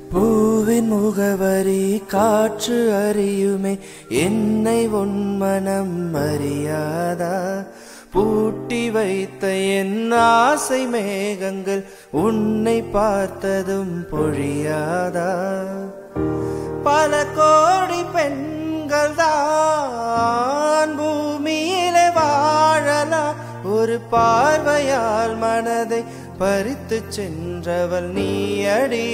பூவின் முகவரி காற்று அறியுமே என்னை உன் மனம் அறியாதா பூட்டி வைத்த என் ஆசை மேகங்கள் உன்னை பார்த்ததும் பொழியாதா பல கோடி பெண்கள் தான் பூமியிலே வாழலாம் ஒரு பார்வையால் மனதை பறித்து சென்றவள் நீயடி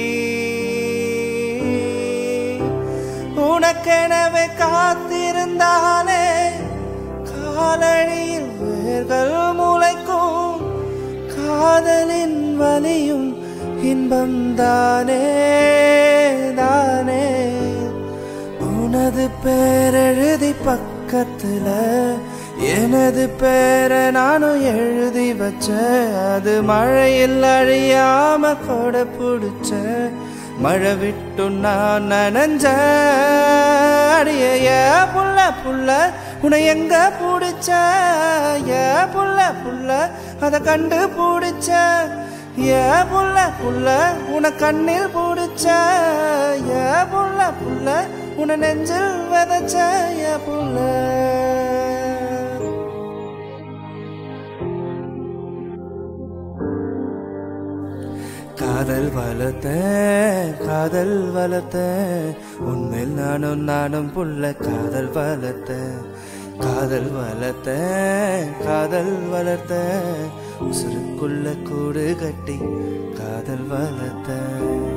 உனக்கெனவே காத்திருந்தாலே காலடியில் வேர்கள் முளைக்கும் காதலின் வலியும் இன்பம் தானே தானே உனது பேரெழுதி பக்கத்துல எனது பேரை நானும் எழுதி வச்ச அது மழையில் அழியாம கொடை பிடிச்ச மழை விட்டு நான் நனைஞ்ச அடிய ஏ புள்ள புள்ள உன்னை எங்க பிடிச்ச ஏ புள்ள புள்ள அத கண்டு பிடிச்ச ஏ புள்ள புள்ள உன கண்ணில் பிடிச்ச ஏ புள்ள புள்ள உன நெஞ்சில் விதைச்ச ஏ புள்ள காதல் வளர்த்த காதல் வளர்த்த உண்மையில் நானும் நானும் புள்ள காதல் வளர்த்த காதல் வளர்த்த காதல் வளர்த்த உசுருக்குள்ள கூடு கட்டி காதல் வளர்த்த